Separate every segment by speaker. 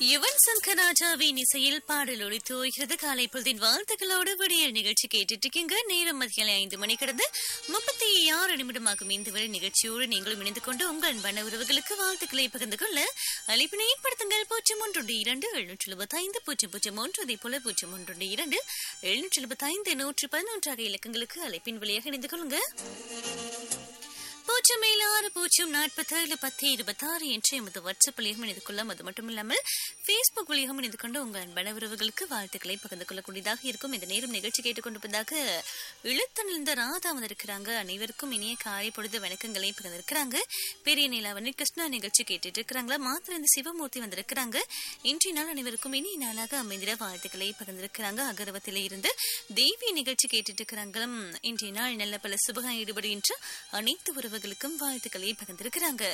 Speaker 1: யுவன் சங்கர் ராஜாவின் இசையில் பாடல் ஒழித்து ஓய்கிறது காலை பொழுதின் வாழ்த்துக்களோடு விடியல் நிகழ்ச்சி கேட்டுட்டு இருக்கீங்க நேரம் மதியாலை ஐந்து மணி கடந்து முப்பத்தி ஆறு நிமிடமாகும் இந்த வரை நிகழ்ச்சியோடு நீங்களும் இணைந்து கொண்டு உங்கள் அன்பான உறவுகளுக்கு வாழ்த்துக்களை பகிர்ந்து கொள்ள அழைப்பினை ஏற்படுத்துங்கள் பூஜ்ஜியம் ஒன்று இரண்டு எழுநூற்றி எழுபத்தி ஐந்து பூஜ்ஜியம் பூஜ்ஜியம் ஒன்று அதே போல பூஜ்ஜியம் ஒன்று இரண்டு எழுநூற்றி எழுபத்தி ஐந்து நூற்றி பதினொன்றாக இலக்கங்களுக்கு அழைப்பின் வழியாக இணைந்து கொள்ளுங்க பூஜ்ஜியம் ஏழு ஆறு பூஜ்ஜியம் நாற்பத்தேழு பத்து இருபத்தாறு என்ற எமது வாட்ஸ்அப் வழியாக இணைந்து கொள்ளலாம் அது மட்டும் இல்லாமல் ஃபேஸ்புக் வழியாக இணைந்து கொண்டு உங்கள் அன்பான உறவுகளுக்கு வாழ்த்துக்களை பகிர்ந்து கொள்ளக்கூடியதாக இருக்கும் இந்த நேரம் நிகழ்ச்சி கேட்டுக்கொண்டிருப்பதாக இழுத்தணிந்த ராதா வந்திருக்கிறாங்க அனைவருக்கும் இனிய காலை பொழுது வணக்கங்களை பகிர்ந்திருக்கிறாங்க பெரிய நிலாவணி கிருஷ்ணா நிகழ்ச்சி கேட்டுட்டு இருக்கிறாங்களா மாத்திர இந்த சிவமூர்த்தி வந்திருக்கிறாங்க இன்றைய நாள் அனைவருக்கும் இனிய நாளாக அமைந்திட வாழ்த்துக்களை பகிர்ந்திருக்கிறாங்க அகரவத்தில இருந்து தேவி நிகழ்ச்சி கேட்டுட்டு இருக்கிறாங்களும் இன்றைய நாள் நல்ல பல சுபகம் ஈடுபடுகின்ற அனைத்து உறவுகளுக்கும் வாழ்த்துக்களை பகிர்ந்திருக்கிறாங்க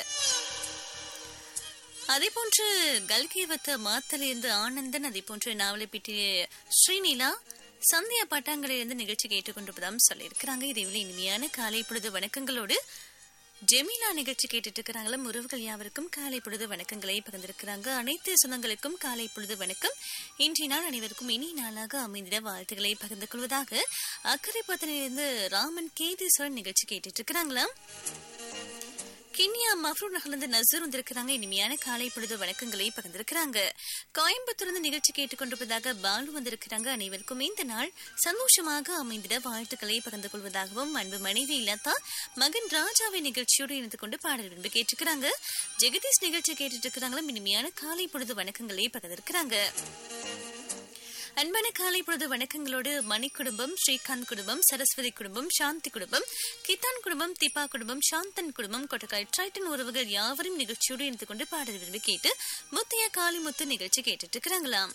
Speaker 1: அதே போன்று கல்கேவத்த மாத்தலிருந்து ஆனந்தன் அதே போன்று நாவலப்பிட்டி ஸ்ரீநிலா சந்தியா பட்டாங்களிலிருந்து நிகழ்ச்சி கேட்டுக்கொண்டிருப்பதாம் சொல்லியிருக்கிறாங்க இதேவேளை இனிமையான காலை பொழுது வணக்கங்களோடு ஜெமிலா நிகழ்ச்சி கேட்டுட்டு இருக்கிறாங்களா உறவுகள் யாவருக்கும் காலை பொழுது வணக்கங்களை பகிர்ந்திருக்கிறாங்க அனைத்து சொந்தங்களுக்கும் காலை பொழுது வணக்கம் இன்றைய நாள் அனைவருக்கும் இனி நாளாக அமைந்திட வாழ்த்துக்களை பகிர்ந்து கொள்வதாக அக்கறை பத்தினிலிருந்து ராமன் கேதீஸ்வரன் நிகழ்ச்சி கேட்டுட்டு இருக்கிறாங்களாம் கிண்ணியா மஃப்ரூர் நகர்ந்து நசூர் வந்திருக்கிறாங்க இனிமையான காலை பொழுது வணக்கங்களை பகிர்ந்திருக்கிறாங்க கோயம்புத்தூர்ந்து நிகழ்ச்சி கேட்டுக்கொண்டிருப்பதாக பாலு வந்திருக்கிறாங்க அனைவருக்கும் இந்த நாள் சந்தோஷமாக அமைந்திட வாழ்த்துக்களை பகிர்ந்து கொள்வதாகவும் அன்பு மனைவி இல்லாதா மகன் ராஜாவை நிகழ்ச்சியோடு இணைந்து கொண்டு பாடல் விரும்பி கேட்டிருக்கிறாங்க ஜெகதீஷ் நிகழ்ச்சி கேட்டுட்டு இருக்கிறாங்களும் இனிமையான காலை பொழுது வணக்கங்களை பகிர்ந்திருக்கிறாங்க அன்பான காலை பொழுது வணக்கங்களோடு மணி குடும்பம் ஸ்ரீகாந்த் குடும்பம் சரஸ்வதி குடும்பம் சாந்தி குடும்பம் கித்தான் குடும்பம் தீபா குடும்பம் சாந்தன் குடும்பம் கொட்டக்காய் ட்ரைட்டன் உறவுகள் யாவரும் நிகழ்ச்சியோடு இணைந்து கொண்டு பாடல் விரும்பி கேட்டு முத்தைய காளிமுத்து நிகழ்ச்சி கேட்டுட்டு இருக்கிறாங்களாம்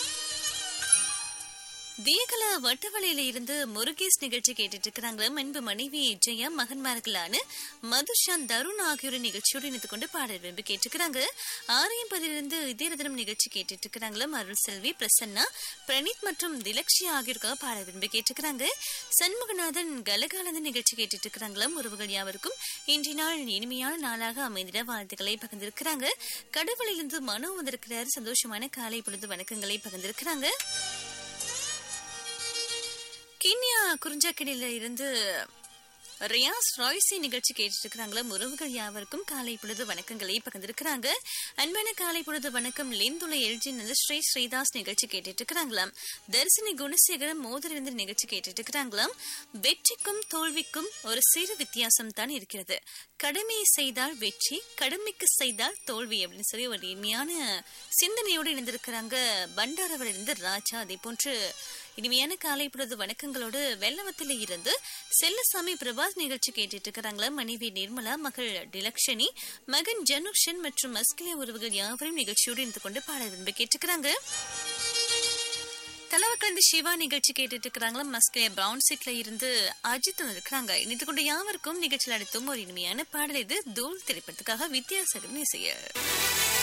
Speaker 1: தியகல வட்டவளையில இருந்து முருகேஷ் நிகழ்ச்சி கேட்டுட்டு இருக்கிறாங்க அன்பு மனைவி ஜெயா மகன்மார்களான மதுஷாந்த் தருண் ஆகியோர் நிகழ்ச்சியோடு இணைந்து கொண்டு பாடல் விரும்பி கேட்டுக்கிறாங்க ஆரியம்பதிலிருந்து இதய தினம் நிகழ்ச்சி கேட்டுட்டு இருக்கிறாங்களும் அருள் செல்வி பிரசன்னா பிரணீத் மற்றும் திலக்ஷி ஆகியோருக்காக பாடல் விரும்பி கேட்டுக்கிறாங்க சண்முகநாதன் கலகாலந்த நிகழ்ச்சி கேட்டுட்டு இருக்கிறாங்களும் உறவுகள் யாவருக்கும் இன்றைய நாள் இனிமையான நாளாக அமைந்திட வாழ்த்துக்களை பகிர்ந்திருக்கிறாங்க கடவுளிலிருந்து மனோ வந்திருக்கிறார் சந்தோஷமான காலை பொழுது வணக்கங்களை பகிர்ந்திருக்கிறாங்க கிண்ணியா குறிஞ்சாக்கடியில இருந்து ரியாஸ் ராய்ஸி நிகழ்ச்சி கேட்டுட்டு இருக்கிறாங்களா உறவுகள் யாவருக்கும் காலை பொழுது வணக்கங்களை பகிர்ந்திருக்கிறாங்க அன்பான காலை பொழுது வணக்கம் லிந்துளை எழுச்சி ஸ்ரீ ஸ்ரீதாஸ் நிகழ்ச்சி கேட்டுட்டு இருக்கிறாங்களாம் தரிசனி குணசேகரம் மோதரவிந்த நிகழ்ச்சி கேட்டுட்டு இருக்கிறாங்களாம் வெற்றிக்கும் தோல்விக்கும் ஒரு சிறு வித்தியாசம் தான் இருக்கிறது கடமையை செய்தால் வெற்றி கடமைக்கு செய்தால் தோல்வி அப்படின்னு சொல்லி ஒரு இனிமையான சிந்தனையோடு இணைந்திருக்கிறாங்க பண்டாரவர் இருந்து ராஜா அதே போன்று இனிமையான காலை பொழுது வணக்கங்களோடு வெள்ளவத்தில் இருந்து செல்லசாமி பிரபாஸ் நிகழ்ச்சி கேட்டுட்டு இருக்கிறாங்களா மனைவி நிர்மலா மகள் டிலக்ஷனி மகன் ஜனுக்ஷன் மற்றும் மஸ்கிலிய உறவுகள் யாவரும் நிகழ்ச்சியோடு இருந்து கொண்டு பாட விரும்பி கேட்டுக்கிறாங்க தலைவக்கலந்து சிவா நிகழ்ச்சி கேட்டுட்டு இருக்கிறாங்களா மஸ்கிலிய பிரவுன் சீட்ல இருந்து அஜித் இருக்கிறாங்க இணைத்து கொண்டு யாவருக்கும் நிகழ்ச்சியில் அடுத்தும் ஒரு இனிமையான பாடல் இது தூள் திரைப்படத்துக்காக வித்தியாசகர் இசைய